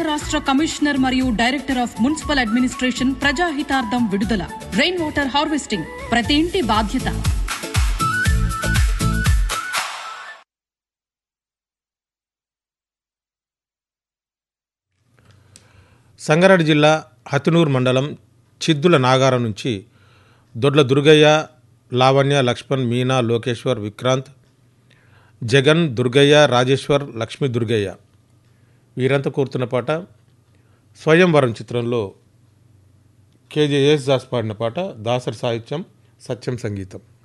రాష్ట్ర కమిషనర్ మరియు director of municipal administration ప్రజాహితార్థం విడుదల రెయిన్ వాటర్ హార్వెస్టింగ్ ప్రతి ఇంటి బాధ్యత సంగారెడ్డి జిల్లా హతినూర్ మండలం చిద్దుల నాగారం నుంచి దొడ్ల దుర్గయ్య లావణ్య లక్ష్మణ్ మీనా లోకేశ్వర్ విక్రాంత్ జగన్ దుర్గయ్య రాజేశ్వర్ లక్ష్మీ దుర్గయ్య వీరంతా కోరుతున్న పాట స్వయంవరం చిత్రంలో కేజే యేసుదాస్ పాడిన పాట దాసరి సాహిత్యం సత్యం సంగీతం